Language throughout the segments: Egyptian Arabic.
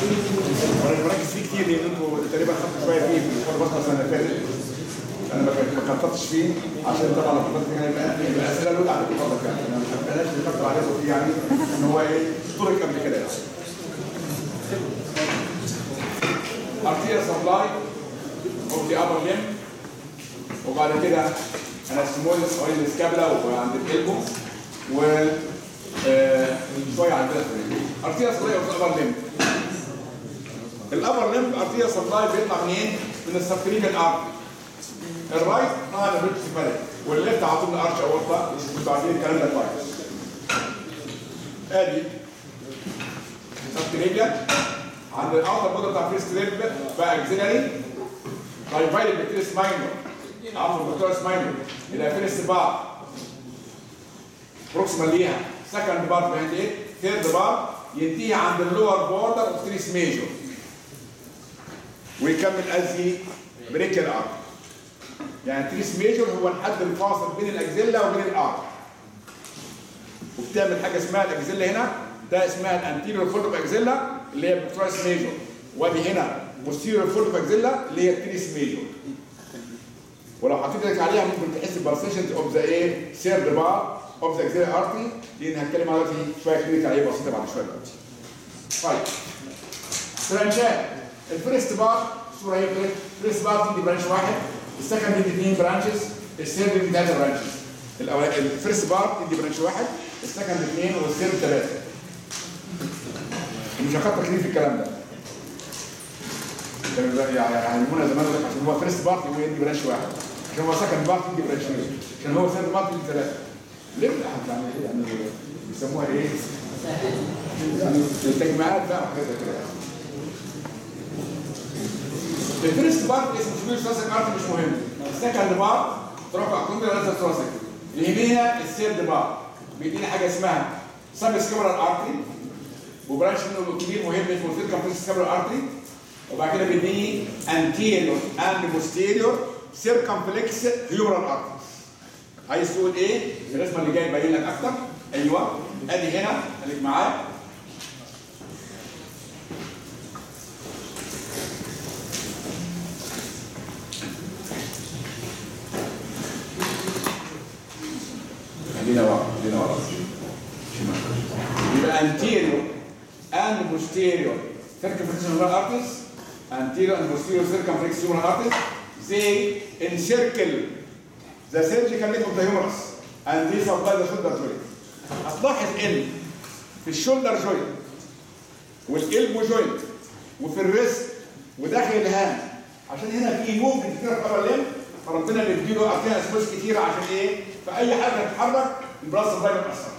وانا بركز فيه كتير لان انتوا تقريبا خدتوا شويه فيه في الحوار بس السنه اللي فاتت انا ما ما خططتش فيه عشان طبعا لو خططت فيه هيبقى يبقى الاسئله لود على الفضل يعني انا ما بلاش نكتر عليكم فيه يعني ان هو ايه طرق قبل كده يعني ارتيريا سبلاي اوف ذا ابر ليم وبعد كده انا سمولس حوالين السكابلا وعند القلبه و آه، شويه عندنا في الرجل ارتيريا سبلاي اوف ذا ابر ليم الابر ليم ارتيريا سبلاي بيطلع منين؟ من السبكريبيال ارتري الرايت مع الريبس فالي والليفت على طول الارش اورطه انتوا عارفين الكلام ده كويس ادي سبكريبيال عند الاوتر بودر بتاع فيرست ريب بقى اكزيلاري دايفايد بكتيريس ماينور عفوا بكتيريس ماينور الى فيرست بار بروكسيمال ليها سكند بار بيهاند ايه ثيرد بار ينتهي عند اللور بوردر اوف تريس ميجور ويكمل ازي بريكل ارك يعني تريس ميجور هو الحد الفاصل بين الاكزيلا وبين الارك وبتعمل حاجه اسمها الاكزيلا هنا ده اسمها الانتيريور فولد اوف اكزيلا اللي هي بترايس ميجور وادي هنا بوستيريور فولد اوف اكزيلا اللي هي التريس ميجور ولو حطيت ايدك عليها ممكن تحس بالسيشن اوف ذا ايه سيرد بار اوف ذا اكزيلا ارتي لان هتكلم عليها دلوقتي شويه كلينيك عليها بسيطه بعد شويه دلوقتي طيب برانشات الفيرست بار الصوره هي كده الفيرست بار دي برانش واحد السكند دي اثنين برانشز الثيرد دي ثلاثه برانشز الاول الفيرست بار دي برانش واحد السكند اثنين والثيرد ثلاثه مش هخطط كتير في الكلام ده كانوا بقى يعني يعلمونا زمان يقول لك عشان هو فيرست بارتي هو يدي برانش واحد عشان هو سكند بارتي يدي برانشين عشان هو ثيرد بارتي يدي ثلاثه ليه لا يعني ايه يعني بيسموها ايه؟ يعني التجميعات بقى وحاجات زي كده الفيرست بارت اسمه شبيه ثراسك ارت مش مهم السكند بارت ترفع كومبي ولا ثراسك اللي يهمنا الثيرد بارت بيدينا حاجه اسمها سب سكابولار ارتري وبرانش منه كبير مهم اسمه ثيرد كامبلكس سكابولار ارتري وبعد كده بيديني انتيريور اند بوستيريور سيركمفلكس هيومرال ارتري عايز تقول ايه؟ الرسمه اللي جايه تبين لك اكتر ايوه ادي هنا خليك معايا خلينا ورا خلينا ورا يبقى anterior and posterior circumflex humeral arteries anterior and posterior circumflex humeral arteries they encircle the surgical neck of the humerus and they supply the shoulder joint هتلاحظ ان في الشولدر جوينت والقلب جوينت وفي الريست وداخل الهام عشان هنا في موفمنت كتير في الابر ليم فربنا بيديله اركان سبيس كتيره عشان ايه؟ في اي حاجه تتحرك البلاس ده ما يتاثرش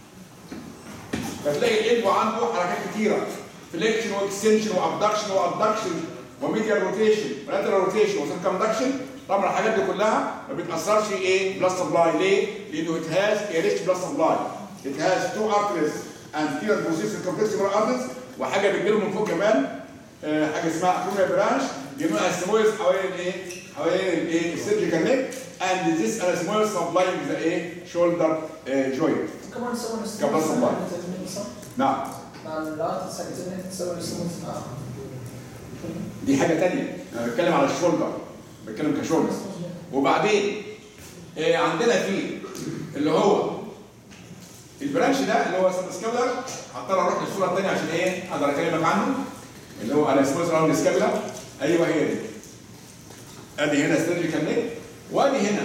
فتلاقي القلب عنده حركات كتيره فليكشن واكستنشن وابدكشن وابدكشن وميديال روتيشن ولاترال روتيشن وسيركمدكشن طبعا الحاجات دي كلها ما بتاثرش ايه بلس سبلاي ليه؟ لانه ات هاز اريست بلس سبلاي ات هاز تو ارتريز انتيريور بوزيشن كومبلكس ارتريز وحاجه بتجيله من فوق كمان آه حاجه اسمها اكروميا برانش بيعملوا اسمويس حوالين ايه؟ حوالين الايه؟ السيرجيكال نيك اند ذيس اسمويس سبلاينج ذا ايه؟ شولدر جوينت كمان نسوي نفس قبل الصباح. صح؟ نعم مع الارت ساكتين نسوي نفس دي حاجه تانية انا بتكلم على الشولدر بتكلم كشولدر وبعدين آه عندنا في اللي هو البرانش ده اللي هو سكابلر هضطر اروح للصوره الثانيه عشان ايه اقدر اكلمك عنه اللي هو انا اسمه راوند سكابلر ايوه هي دي ادي هنا سيرجيكال نيك وادي هنا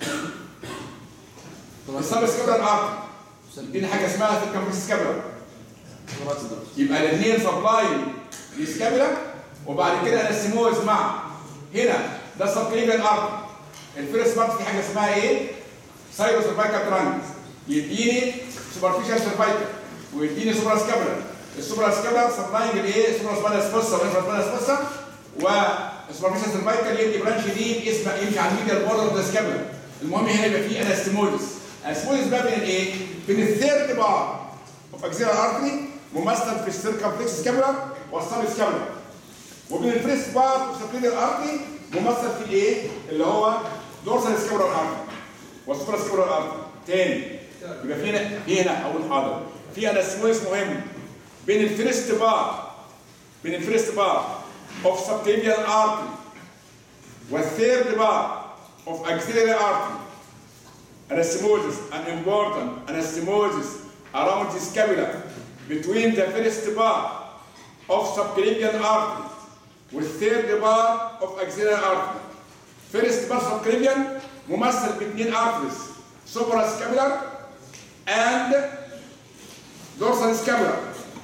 السب سكابلر ارت دي حاجه اسمها سيركمفلكس سكابلر يبقى الاثنين سبلاي لسكابلا وبعد كده انسموز مع هنا ده سبكليفيان ارت الفيرست بارت في حاجه اسمها ايه؟ سايرو سيرفايكال ترانك يديني سوبرفيشال سيرفايكال ويديني سوبرا سكابلا السوبرا سكابلا سبلاينج الايه؟ سوبرا سبانا سبوسا وانفرا سبانا سبوسا والسوبرفيشال سيرفايكال يدي برانش دي اسمه يمشي على الميديال بوردر اوف ذا سكابلا المهم هنا يبقى في انستموزس انستموزس بقى بين الايه؟ بين الثيرد بار اوف اكزيلار ارتري ممثل في السيركمفلكس سكابولا والسب سكابولا وبين الفريست بار وسبلينير ارتري ممثل في الايه اللي هو دورسال سكابولا ارتري والسوبرا سكابولا ارتري تاني يبقى في هنا في هنا اول حاضر في اناسمويس مهم بين الفريست بار بين الفيرست بار اوف سبكليفيان ارتري والثيرد بار اوف اكسيلري ارتري anastomosis an important anastomosis around the scapula between the first bar of subclavian artery with third bar of axillary artery. First bar subclavian ممثل باثنين arteries suprascapular and dorsal scapular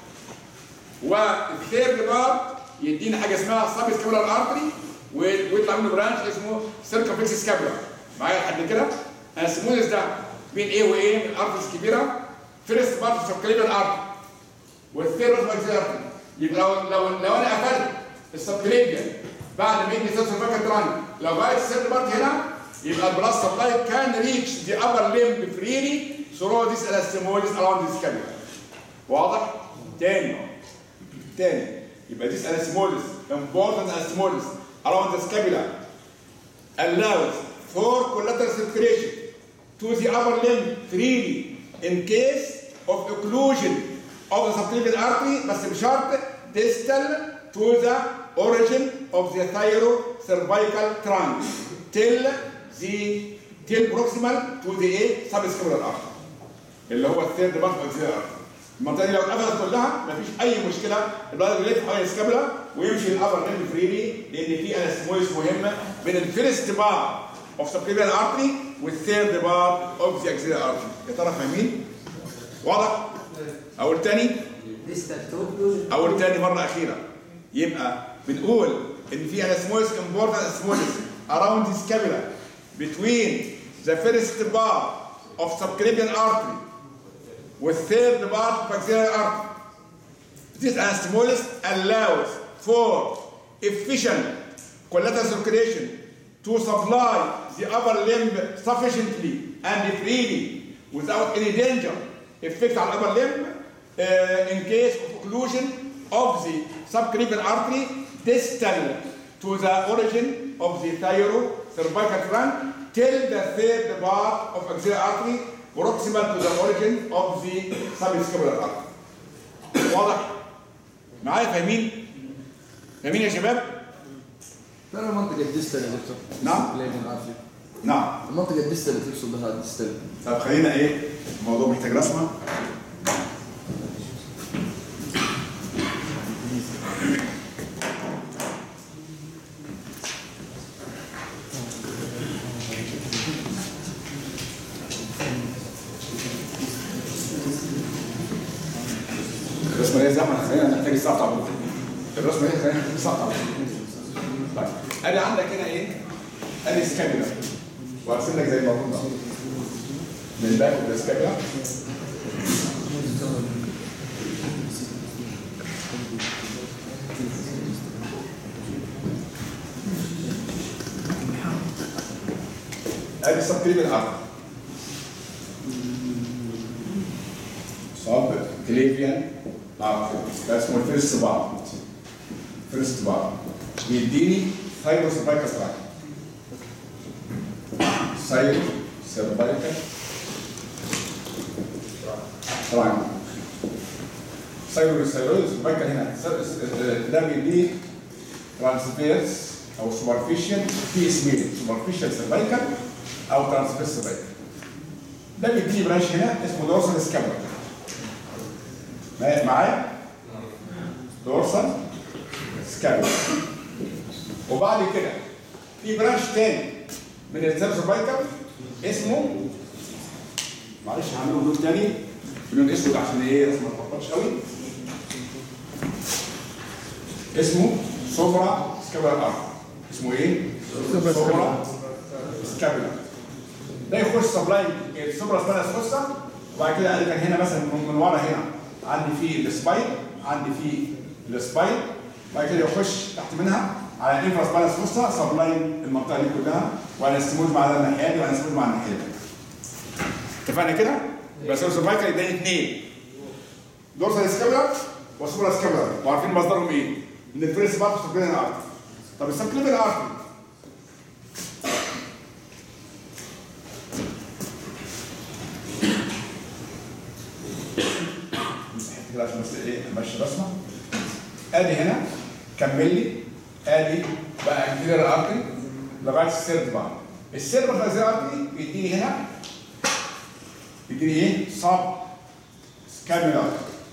والثيرد بار يدينا حاجه اسمها سب سكابولار ارتري ويطلع منه برانش اسمه سيركمفلكس سكابولار معايا لحد كده السموث ده بين ايه وايه من الارتريز الكبيره فيرست بارت سبكليبيان ارتري والثيرد بارت ارتري يبقى لو لو لو انا قفلت السبكليبيان بعد ما يجي سيرس فاكر تراني لو بقت الثيرد بارت هنا يبقى البلاس سبلاي كان ريتش ذا ابر ليمب فريلي ثرو ذيس الاستيموليس اراوند ذيس كابيلا واضح؟ تاني تاني يبقى this anastomosis important anastomosis around the scapula allows for collateral circulation to the upper limb freely in case of occlusion of the subclavian artery بس بشرط distal to the origin of the thyrocervical trunk till the till proximal to the A subscapular artery اللي هو الثيرد بارت اوف المنطقه دي لو اتقفلت كلها مفيش اي مشكله البلد بيلف حوالين السكابولا ويمشي الابر ليمب فريلي لان في انستمويس مهمه بين الفيرست بار اوف سبكليفيان ارتري والثيرد بار اوف ذا اكسيلر ارتري يا ترى فاهمين؟ واضح؟ اقول تاني اقول تاني مره اخيره يبقى بنقول ان في انستمويس امبورتنت انستمويس around the scapula between the first bar of subclavian artery والثيرد part of axillary artery. This anastomosis allows for efficient collateral circulation to supply the upper limb sufficiently and freely without any danger effect on upper limb uh, in case of occlusion of the subclavian artery distal to the origin of the thyrocervical trunk till the third part of axillary artery proximal to the origin of the subscapular artery. واضح؟ معايا فاهمين؟ فاهمين يا شباب؟ ترى منطقة الديستال يا دكتور نعم. لين عارفة نعم المنطقة الديستال اللي تقصد بها الديستال طب خلينا ايه؟ الموضوع محتاج رسمه الرسمه دي زحمه خلينا نحتاج الساعه طبعا الرسمه دي خلينا نحتاج الساعه طبعا طيب ادي عندك هنا ايه؟ ادي سكابيلا وارسم لك زي ما قلنا من باك اوف سكابيلا ادي سب الارض صاب كليفيان ارتري ده اسمه الفيرست بار فيرست بار بيديني ثايروس سيرفايكال تراك ثايرو سيرفايكال تراك ثايرو سيرفايكال سيرفايكال هنا ده بيديني ترانسفيرس او سوبرفيشال في اسمين سوبرفيشال سيرفايكال او ترانسفيرس سيرفايكال ده بيديني برانش هنا اسمه دورسال سكابولا معايا دورسال سكابولا وبعد كده في برانش تاني من الزر سيرفايكال اسمه معلش هعمله لون تاني بلون اسود عشان ايه الرسمه ما تلخبطش قوي اسمه سوبرا سكابولا ارت اسمه ايه؟ سوبرا سكابولا ده يخش سبلاي السوبرا سباينس فوسا وبعد كده قال لك هنا مثلا من من ورا هنا عندي فيه السباين عندي فيه السباين وبعد كده يخش تحت منها على الانفراس بالانس فوسا سبلاي المنطقه دي كلها وهنستموز مع الناحيه دي وهنستموز مع الناحيه دي اتفقنا كده؟ بس السيرفايكال يداني اثنين دورسال سكابولار وسوبرا سكابولار وعارفين مصدرهم ايه؟ من الفيرست بارت سبكليفيان ارتري طب السبكليفيان ارتري كده عشان بس ايه امشي الرسمه ادي ادي هنا كمل لي ادي بقى اكزيلر ارتري لغايه السيرد بقى السيرد اكزيلر ارتري بيديني هنا بيديني ايه؟ صاب سكابيولار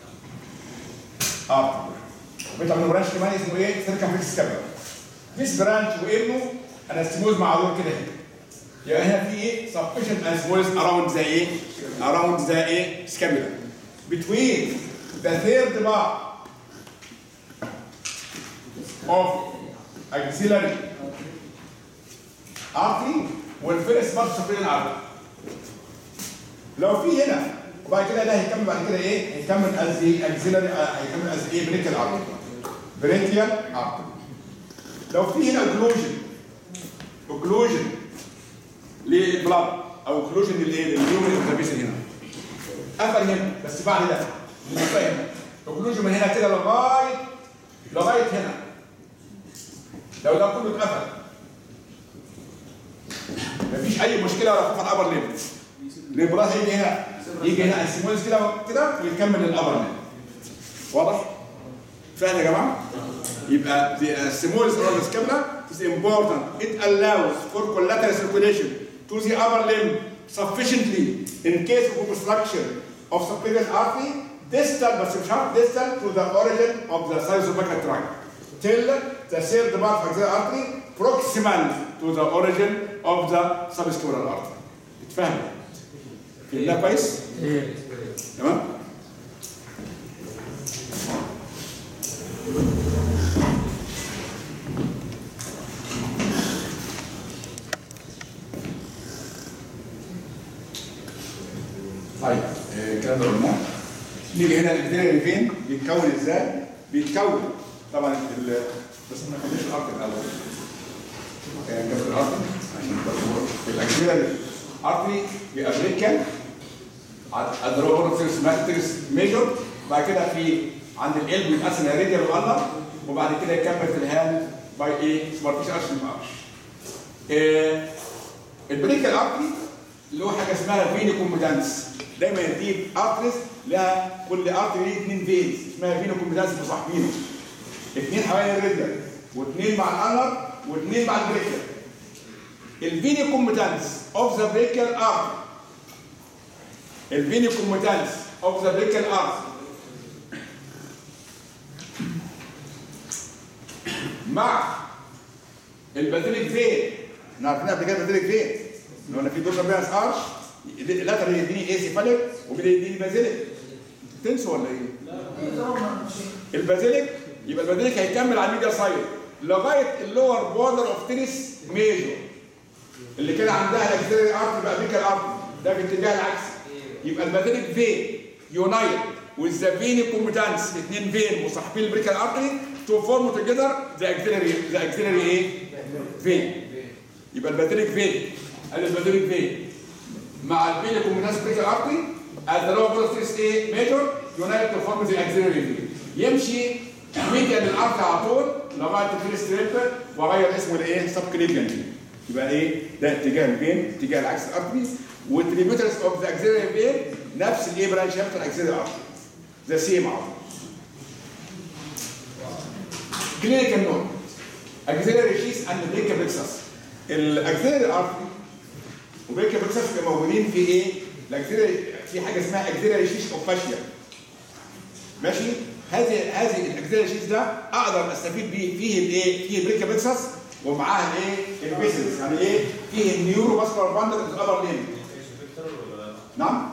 ارتري بيطلع منه برانش كمان اسمه ايه؟ سيركمفلكس سكابيولار ذيس برانش وابنه انستموز معلوم كده هنا يبقى هنا في ايه؟ sufficient anesthesia around the ايه؟ around the ايه؟ scapula between the third bar of axillary artery والفيرست بار superior artery لو في هنا وبعد كده ده هيكمل بعد كده ايه؟ هيكمل از ايه؟ axillary آه، هيكمل از ايه؟ بريكال artery بريكال artery لو في هنا occlusion occlusion للبلاد او اوكلوجن للايه؟ للهيومن انترفيشن هنا. قفل هنا بس بعد ده مش فاهم اوكلوجن من هنا كده لغايه لغايه هنا. لو ده كله اتقفل مفيش اي مشكله ولا خوف على الابر ليم. البلاد هيجي هنا يجي هنا اسيمولز كده كده ويكمل الابر ليم. واضح؟ فاهم يا جماعه؟ يبقى the small cerebral scapula is important. It allows for collateral circulation to the upper limb sufficiently in case of obstruction of superior artery distal but مش عارف distal to the origin of the sinusovagal tract till the third part of the artery proximal to the origin of the subscapular artery. اتفهم؟ فهمنا كويس؟ تمام؟ طيب آه، الكلام ده قلناه نيجي هنا الابتدائي فين بيتكون ازاي؟ بيتكون طبعا ال بس ما خليش الارض الاول آه، جنب الارض عشان الاكسيلري ارتري بيبقى بريكال ادروبورتس ماتريس ميجور بعد كده في عند القلب بيتقسم راديال والله وبعد كده يكمل في الهاند باي ايه؟ سبارتيش ارش مارش البريكال ارتري اللي هو حاجه اسمها فيني كومبتانس دايما يجيب ارتريز لها كل ارتري ليه اثنين فينز اسمها فيني كومبتانس مصاحبينه اثنين حوالين الرجل واثنين مع الانر واثنين مع البريكال الفيني كومبتانس اوف ذا بريكال ارتري الفيني كومبتانس اوف ذا بريكال ارتري مع البازيليك فين احنا عارفين قبل كده البازيليك فين لو انا في دوشة بيها ارش اللاتر يديني ايه سيفاليك وبدا يديني بازيليك تنسوا ولا ايه؟ البازيليك يبقى البازيليك هيكمل على الميديا سايد لغايه اللور بوردر اوف تنس ميجور اللي كده عندها الاكسيلري ارت بقى بيكال ارت ده في اتجاه العكس يبقى البازيليك فين يونايت with the vein competence اثنين فين مصاحبين البريكال ارتري to form together the axillary the axillary ايه؟ فين يبقى البازيليك فين ادي البازيليك فين مع الفين كومبتنس بريكال ارتري at the lower border stress ايه major unite to form the axillary vein يمشي ميديا للارتري على طول لغايه الفيرست ريبر واغير اسمه لايه؟ سب كليفيان يبقى ايه؟ ده اتجاه الفين اتجاه العكس الارتري والتريبيوترز اوف ذا اكسيلري فين نفس الايه برانش بتاع الاكسيلري ارتري ذا سيم على طول كلينيكال نوت اكسيلري شيس اند بريكا بلكسس الاكسيلري ارتري وبريكا بلكسس بيبقوا موجودين في ايه؟ الاكسيلري في حاجه اسمها اكسيلري شيس اوف فاشيا ماشي؟ هذه هذه الاكسيلري شيس ده اقدر استفيد بيه فيه الايه؟ فيه بريكا بلكسس ومعاها الايه؟ البيسلز يعني ايه؟ فيه النيورو باسكولار باندل الابر لين نعم؟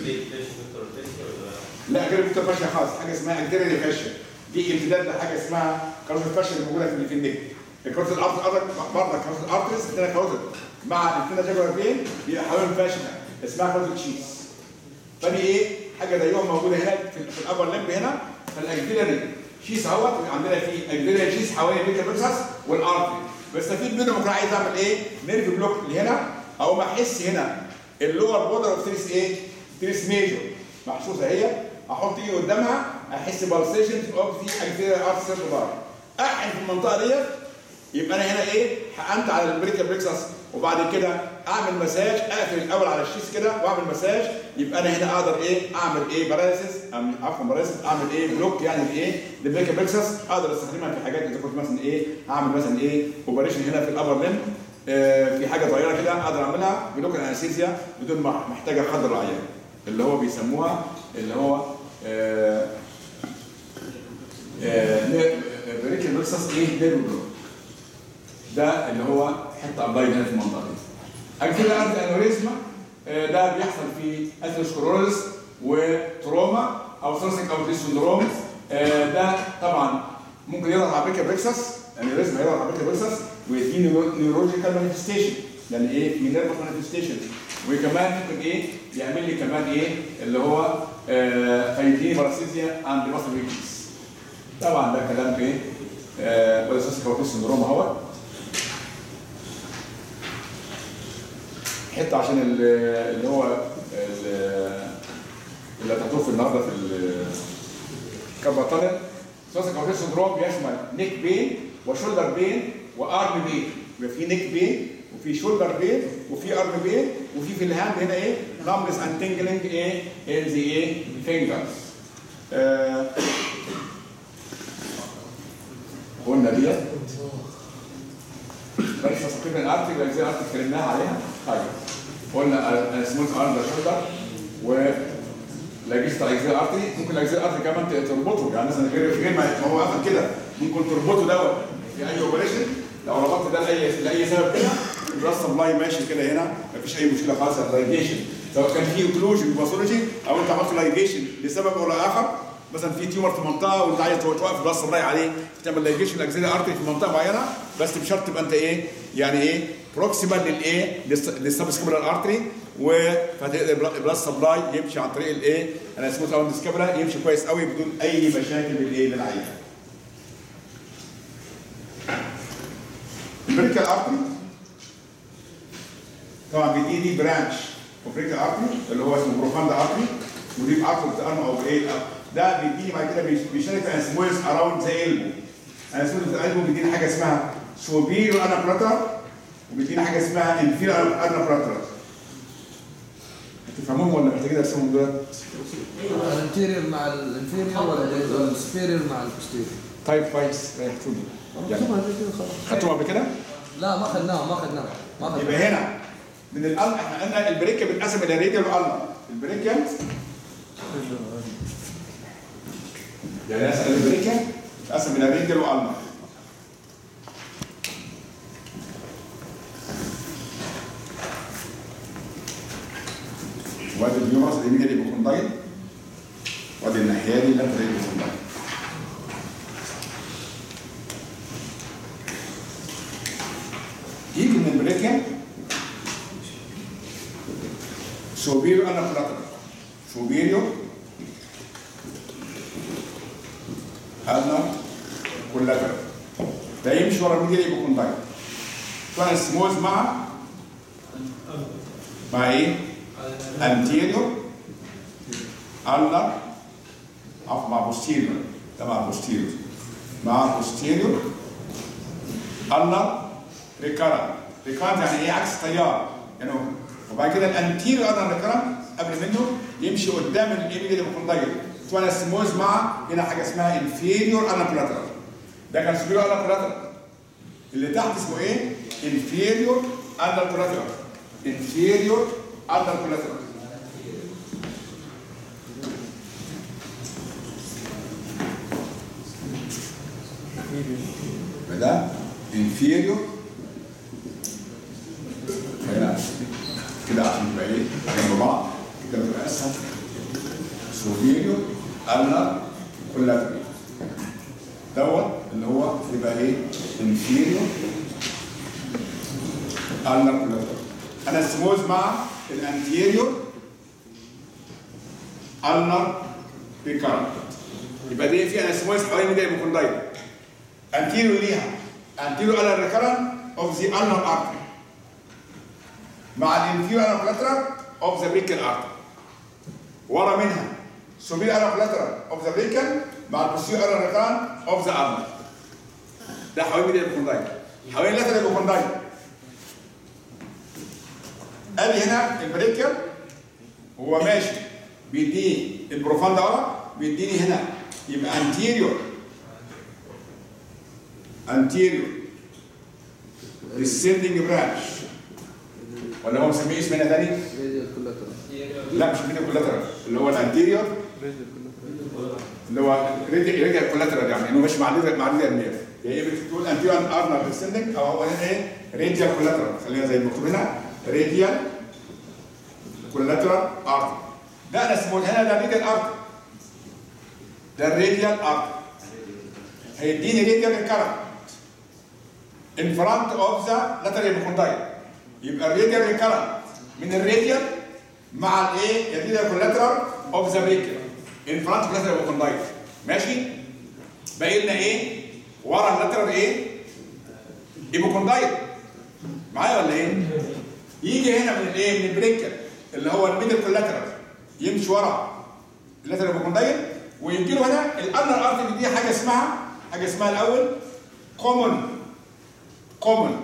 لا غير فيكتور فاشيا خالص حاجه اسمها اكسيلري فاشيا دي امتداد لحاجه اسمها كاروتيد فاشيا اللي موجوده في في النك الكاروتيد ارتري برضه كاروتيد ارتريز عندنا كاروتيد مع الانتنا جاكولا فين بيبقى حوالين فاشيا اسمها كاروتيد شيز فدي ايه حاجه زيهم موجوده هنا في, في الابر لمب هنا فالاكسيلري شيز اهوت عندنا في اكسيلري شيز حوالين البيكا بيكسس والارتري بستفيد منه ممكن عايز اعمل ايه نيرف بلوك اللي هنا او ما احس هنا اللور بودر اوف تريس ايه تريس ميجور محسوسه هي احط ايدي قدامها احس بالسيشنز اوف ذا اكسيلري ارت سيرت بار احن في المنطقه ديت يبقى انا هنا ايه حقنت على البريكال بريكسس وبعد كده اعمل مساج اقفل الاول على الشيس كده واعمل مساج يبقى انا هنا اقدر ايه اعمل ايه باراليسيس أم- عفوا باراليسيس اعمل ايه بلوك يعني الايه البريكال بريكسس اقدر استخدمها في حاجات اذا كنت مثلا ايه اعمل مثلا ايه اوبريشن هنا في الابر ليم آه في حاجه صغيره كده اقدر اعملها بلوك الانستيزيا بدون ما محتاجه خضر العيان اللي هو بيسموها اللي هو آه بريكال بريكسس ايه نيرف بلوك ده اللي هو حته ابلاي هنا في المنطقه دي. اكيد ارض انوريزما آه، ده بيحصل في اثيروسكلوروز وتروما او ثورسيك اوتريس سندروم آه، ده طبعا ممكن يظهر على بريكا بريكسس انوريزما يظهر على بريكا بريكسس وفي نيورولوجيكال مانيفستيشن يعني ايه في نيرف مانيفستيشن وكمان ممكن ايه يعمل لي كمان ايه اللي هو آه، فيديني باراسيزيا عند مصر ويكيس طبعا ده كلام ايه آه، بوليسيستيك اوتريس سندروم اهوت حته عشان ال- اللي هو ال- اللي هتحطوه في النهارده في الكاباتالين سوسك اوتيس سندروم بيشمل نيك بين وشولدر بين وارم بين يبقى في نيك بين وفي شولدر بين وفي ارم بين وفي في الهاند هنا ايه نمبلس اند تنجلينج ايه ان ذا ايه فينجرز قلنا ديت بس تقريبا الارتك زي الارتك اتكلمناها عليها طيب قلنا سموث ارم شولدر و لاجيست اجزاء ارتري ممكن الاجزاء الارتري كمان ت- تربطه يعني مثلا غير غير ما ما هو قفل كده ممكن تربطه دوت في اي اوبريشن لو ربطت ده لاي لاي سبب كده البلاس سبلاي ماشي كده هنا مفيش اي مشكله خالص اللايجيشن سواء كان في اوكلوجن باثولوجي او انت عملت لايجيشن لسبب او لاخر مثلا في تيومر في منطقه وانت عايز توقف البلاس سبلاي عليه تعمل لايجيشن الاجزاء ارتري في منطقه معينه بس بشرط تبقى انت ايه يعني ايه بروكسيمال للايه للسبسكابولار ارتري وفتقدر البلاس سبلاي يمشي عن طريق الايه انا اسمه اراوند سكابولا يمشي كويس قوي بدون اي مشاكل بالايه للعين البريكال ارتري طبعا دي دي برانش وبريكال ارتري اللي هو اسمه بروفاند ارتري ودي ارتري بتارم او ايه ده بيديني بعد كده بيش- بيشارك في انسمويز اراوند ذا البو انسمويز ذا البو بيديني حاجه اسمها سوبيرو انا براتر وبيدينا حاجه اسمها انفيرو انا براتر تفهموهم ولا محتاجين ارسمهم دول؟ الانتيريور مع الانفيريور ولا السبيريور مع البوستيريور طيب كويس ريحتوني يعني طبعا زي كده خلاص خدتوهم قبل كده؟ لا ما خدناها ما خدناها ما يبقى خدناها هنا من الألم احنا قلنا البريكه بتنقسم الى راديال والالم البريكه يعني مثلا البريكه بتنقسم الى راديال والم وادي اليومرس اليمين اللي بيكون وادي الناحيه دي اللي بيكون ضايق يجي من البريكه سوبيريو انا بلاتر سوبيريو انا كولاتر ده يمشي ورا مين يبقى كوندايت فانا سموز مع مع ايه؟ انتيريور انا عفوا مع بوستيريور ده مع بوستيريور مع بوستيريور انا ريكارنت ريكارنت يعني ايه عكس تيار يعني هو- وبعد كده الانتيريور انا ريكارنت قبل منه يمشي قدام الايميل اللي بيكون ضيق وانا سموز مع هنا حاجه اسمها انفيريور انا بلاترال ده كان سوبيريور انا بلاترال اللي تحت اسمه ايه؟ انفيريور انا بلاترال انفيريور انا بلاترال فده انفيريور هنا كده عشان تبقى ايه جنب بعض كده بتبقى اسهل سوبيريور النر كولاتري دوت اللي هو يبقى ايه انفيريور النر كولاتري انا سموز مع الانتيريور النر بيكارد يبقى دي في انسموز حوالين ميديا ميكوندايل anterior ليها anterior على recurrent of the ulnar artery مع الانفيريور على collateral of the brachial artery ورا منها superior على collateral of the brachial مع البوستيريور على recurrent of the ulnar ده حوالين ميديا ميكوندايل حوالين اللاترال ايبوكوندايل ادي هنا البريكر هو ماشي بيديني البروفاند ورا بيديني هنا يبقى انتيريور انتيريور descending branch ولا هو مسميه اسم هنا تاني؟ راديال كولاترال لا مش ميديا كولاترال اللي هو الانتيريور راديال كولاترال اللي هو راديال كولاترال يعني انه مش مع الراديال مع الراديال نيرف يا اما بتقول انتيريور ارنر descending او هو هنا ايه؟ راديال كولاترال خلينا زي المكتوب هنا راديال كولاترال ارتر ده انا اسمه هنا ده راديال ارتر ده الراديال ارتر هيديني راديال ريكارنت in front of the lateral epicondyle يبقى الراديال ريكارنت من الراديال مع الايه الراديال كولاترال اوف ذا بريكر in front of lateral epicondyle ماشي باقي لنا ايه ورا اللاترال ايه ايبوكوندايل معايا ولا ايه يجي هنا من الايه من البريكر اللي هو الميدل كولاترال يمشي ورا اللاترال ايبوكوندايل ويجي له هنا الانر ارتري دي حاجه اسمها حاجه اسمها الاول كومن كومن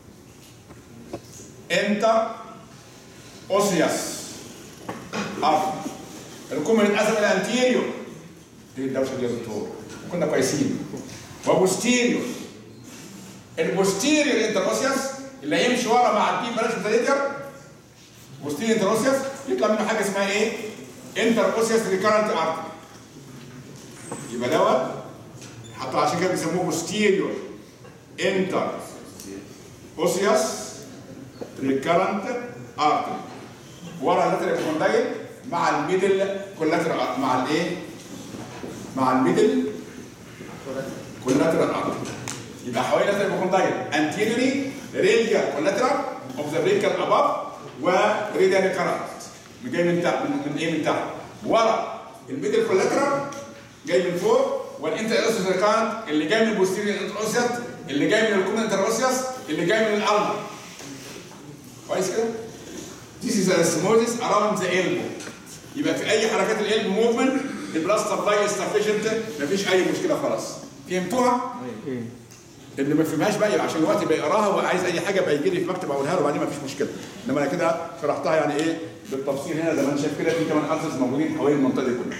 انتر اوسياس ارتري الكومن اتقسم الى انتيريور ايه الدوشه دي يا دكتور كنا كويسين وبوستيريور البوستيريور انتر اوسياس اللي هيمشي ورا مع الديب برانش فاليدير بوستيريور انتر اوسياس يطلع منه حاجه اسمها ايه؟ انتر اوسياس ريكارنت ارتري يبقى دوت حتى عشان كده بيسموه بوستيريور انتر اوسياس ريكارنت ارتري ورا اللاترال كوندايل مع الميدل كولاترال مع الايه؟ مع الميدل كولاترال ارتري يبقى حوالي لاترال كوندايل انتيريوري راديال كولاترال اوف ذا بريكال اباف وراديال ريكارنت جاي من تحت من, من ايه من تحت ورا الميدل كولاترال جاي من فوق والانتر اوسيس ريكارنت اللي جاي من البوستيريور انتروسيات اللي جاي من الكومن انتروسياس اللي جاي من الالما كويس كده؟ This is a osmosis around the elbow. يبقى في اي حركات القلب موفمنت البلاس سبلاي سفيشنت مفيش اي مشكله خلاص. فهمتوها؟ اللي ما فهمهاش بقى يبقى عشان الوقت يبقى يقراها وعايز اي حاجه بقى يجي لي في مكتب اقولها له وبعدين مفيش مشكله. انما انا كده شرحتها يعني ايه بالتفصيل هنا زي ما انت شايف كده في كمان ارتز موجودين حوالين المنطقه دي كلها.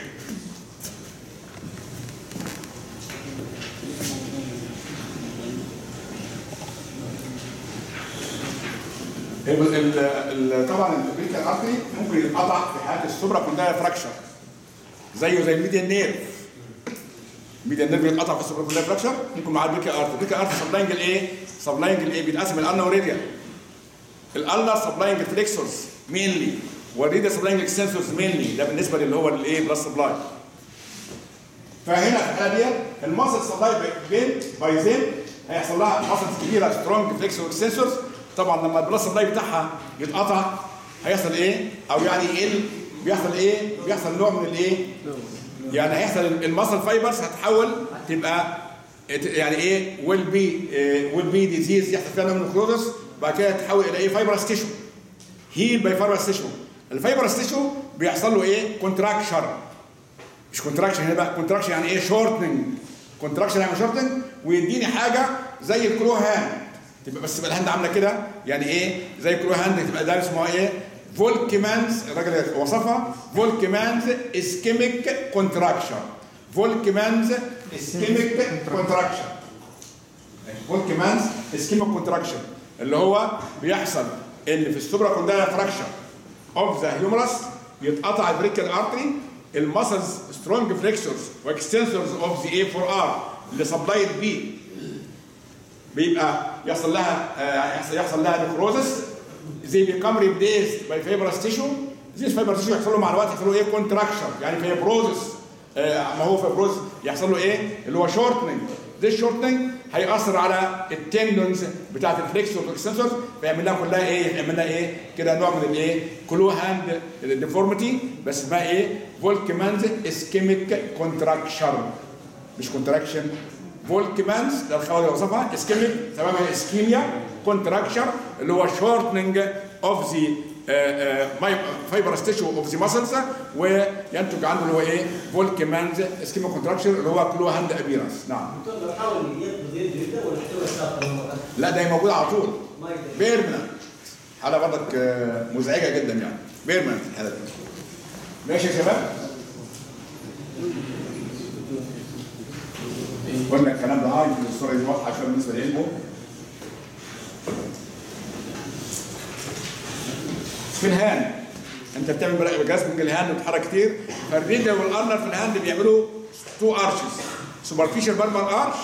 ال- ال- ال- طبعا البريكال ارتري ممكن يتقطع في حاله السوبرا كوندايل فراكشر زيه زي الميديان نيرف الميديان نيرف يتقطع في السوبرا كوندايل فراكشر ممكن مع البريكال ارتري البريكال ارتري سبلاينج الايه؟ سبلاينج الايه؟ بيتقسم الالنا وريديال الالنا سبلاينج فليكسورز مينلي والريديال سبلاينج اكستنسورز مينلي ده بالنسبه للي هو الايه؟ بلس سبلاي فهنا في الحاله ديت الماسل سبلاي بين بايزين هيحصل لها ماسلز كبيره سترونج فليكسور اكستنسورز طبعا لما البلس سبلاي بتاعها يتقطع هيحصل ايه؟ او يعني يقل بيحصل ايه؟ بيحصل نوع من الايه؟ يعني هيحصل الماسل فايبرز هتحول تبقى يعني ايه؟ ويل بي ويل بي ديزيز يحصل فيها نوع من الكلوزس بعد كده تتحول الى ايه؟ فايبرس تيشو هيل باي فايبرس تيشو الفايبرس تيشو بيحصل له ايه؟ كونتراكشن مش كونتراكشن هنا بقى كونتراكشن يعني ايه؟ شورتنج كونتراكشن يعني شورتنج ويديني حاجه زي الكلو هاند تبقى بس تبقى الهاند عامله كده يعني ايه زي كلو هاند تبقى ده اسمه ايه فولكمانز الراجل اللي وصفها فولكمانز اسكيميك كونتراكشن فولكمانز اسكيميك كونتراكشن فولكمانز اسكيميك كونتراكشن اللي هو بيحصل ان في السوبرا كوندايل فراكشن اوف ذا هيومرس يتقطع البريكال ارتري المسلز سترونج فليكسورز واكستنسورز اوف ذا اي 4 ار اللي سبلايد بيه بيبقى يحصل لها آه، يحصل يحصل لها نكروزس زي بيكام ريبليسد باي فيبرس تيشو زي فيبرس تيشو يحصل له مع الوقت يحصل له ايه كونتراكشن يعني فيبروزس آه، ما هو فيبروز يحصل له ايه اللي هو شورتنج ده الشورتنج هيأثر على التندونز بتاعت الفليكسور والاكستنسورز فيعمل لها كلها ايه يعمل لها ايه كده نوع من الايه كلو هاند ديفورميتي بس اسمها ايه فولكمانز اسكيميك كونتراكشن مش كونتراكشن فولكمانز ده الخبر اللي وصفها اسكيميك تمام اسكيميا كونتراكشن اللي هو شورتنج اوف ذا فايبر ستيشو اوف ذا ماسلز وينتج عنه اللي هو ايه فولكمانز اسكيما كونتراكشن اللي هو كلو هاند ابيرنس نعم دكتور لو حاول يقبض يده يده ولا يحتوي الساقه مرة لا ده موجود على طول ما يقدر بيرمننت حاله برضك آه، مزعجه جدا يعني بيرمننت الحاله دي ماشي يا شباب قلنا الكلام ده هاي الصوره دي واضحه شويه بالنسبه لعلمه في الهاند انت بتعمل جاسمنج الهاند وتتحرك كتير فالريدر والارنر في الهاند بيعملوا تو ارشز سوبرفيشال بالمر ارش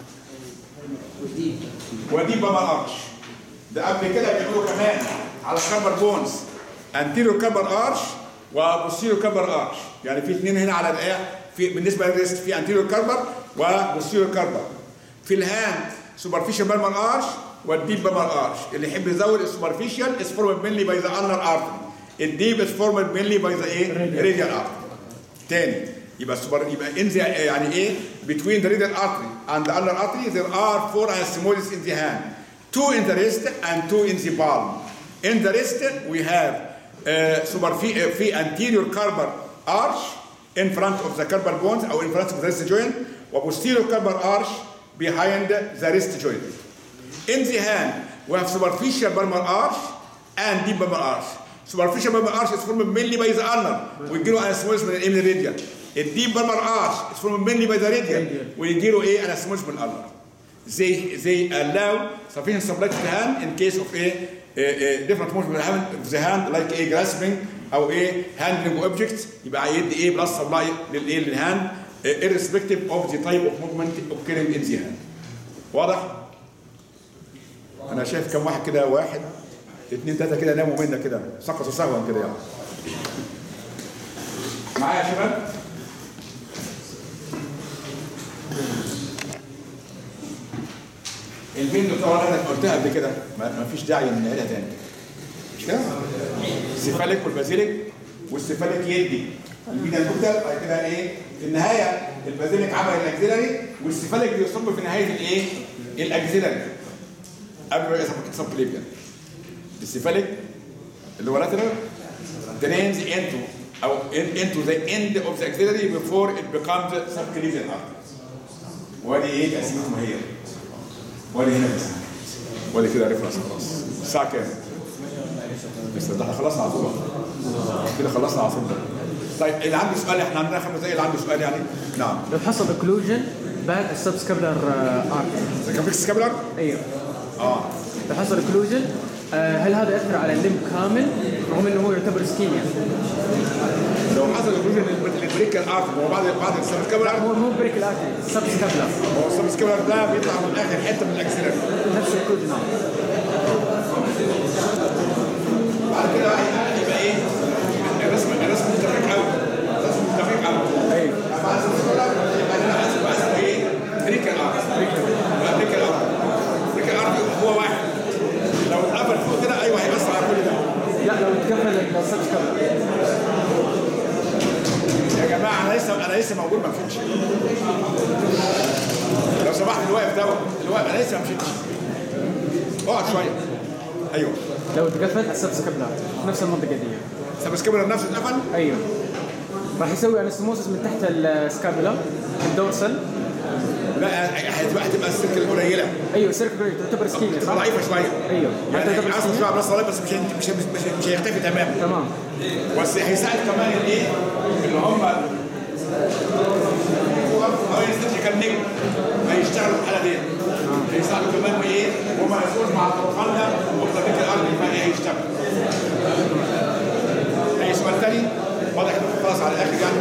ودي بابا ارش ده قبل كده بيعملوا كمان على الكربر بونز انتيريو كربر ارش وبوستيريو كربر ارش يعني في اثنين هنا على الايه في بالنسبه للريست في انتيريو كربر وبوستيريو كربر في الهاند سوبرفيشال بالمر ارش والديب بالمر ارش اللي يحب يزود السوبرفيشال از فورمد مينلي باي ذا انر ارتري الديب از فورمد مينلي باي ذا ايه راديال ارتري تاني يبقى السوبر يبقى ان the يعني ايه between the radial artery and the ulnar artery there are four anastomosis in the hand two in the wrist and two in the palm in the wrist we have uh, superfi- uh, في anterior carpal arch in front of the carpal bones or in front of the wrist joint و posterior carpal arch behind the wrist joint in the hand we have superficial palmar arch and deep palmar arch superficial palmar arch is formed mainly by the ulnar ويجي له anastomosis من الايه من الراديال الديب بالمر ارش is formed mainly by the radial ويجي له ايه anastomosis من الالنر they they allow sufficient supply to the hand in case of a, a, a different motion of the hand, of the hand like a grasping او ايه handling objects يبقى يدي ايه بلس سبلاي للايه للهاند irrespective of the type of movement occurring in the hand واضح؟ انا شايف كم واحد كده واحد اثنين ثلاثه كده ناموا منا كده سقطوا سهوا كده يعني معايا يا شباب؟ الفين طبعا انا قلتها قبل كده ما ما فيش داعي نعيدها تاني مش كده؟ السيفاليك والبازيليك والسيفاليك يدي الفينا الكتل بعد كده ايه؟ في النهايه البازيليك عمل الاكزيلري والسيفاليك بيصب في نهايه الايه؟ الاكزيلري قبل ما يصب سب كليبيان السيفاليك اللي هو لاترال drains into او in- into the end of the axillary before it becomes subclavian artery وادي ايه تقسيمتهم هي وادي هنا بس وادي كده ريفرنس خلاص الساعه كام؟ لسه ده احنا خلصنا على طول كده خلصنا على طول طيب اللي عنده سؤال احنا عندنا خمس دقايق اللي عنده سؤال يعني نعم لو حصل اوكلوجن بعد السبسكابلر ارك كان فيك سكابلر؟ ايوه اه لو حصل اوكلوجن هل هذا ياثر على الليم كامل رغم انه هو يعتبر سكيميا لو حصل اوكلوجن للبريكال ارت هو بعد بعد السكابلر هو مو بريك الارتري السبسكابلر هو السكابلر ده بيطلع من اخر حته من الاكسلر نفس الاوكلوجن بعد كده بقى يبقى ايه؟ الرسم الرسم متفق قوي الرسم متفق قوي ايوه بعد السكابلر يبقى لنا اسمه اسمه ايه؟ بريكال ارت بريكال ارت بريكال ارت هو واحد لو اتقفل فوق كده ايوه هيأثر على كل ده لا لو تكمل السبسكابلر يا جماعه انا لسه انا لسه موجود ما مشيتش لو سمحت اللي واقف دوت اللي واقف انا لسه ما مشيتش اقعد شويه ايوه لو تقفل السبسكابلر في نفس المنطقه دي سبسكابلر نفسه اتقفل ايوه راح يسوي انستموسس من تحت السكابولا الدورسل لا هتبقى هتبقى السكه قليله ايوه سيرك تعتبر سكيميا تبقى صح؟ ضعيفه شويه ايوه يعني تعتبر هيعصر سكيميا شويه على راس الراجل بس مش هي- مش هي- مش هي- مش هيختفي تماما تمام بس هيساعد كمان الايه اللي هم هو يستشري نجم هيشتغلوا في الحاله دي هيساعدوا كمان بايه هم مسؤول مع الطرفان ومطلقين الارض يبقى ايه هيشتغل اي سؤال تاني واضح انكم خلاص على الاخر يعني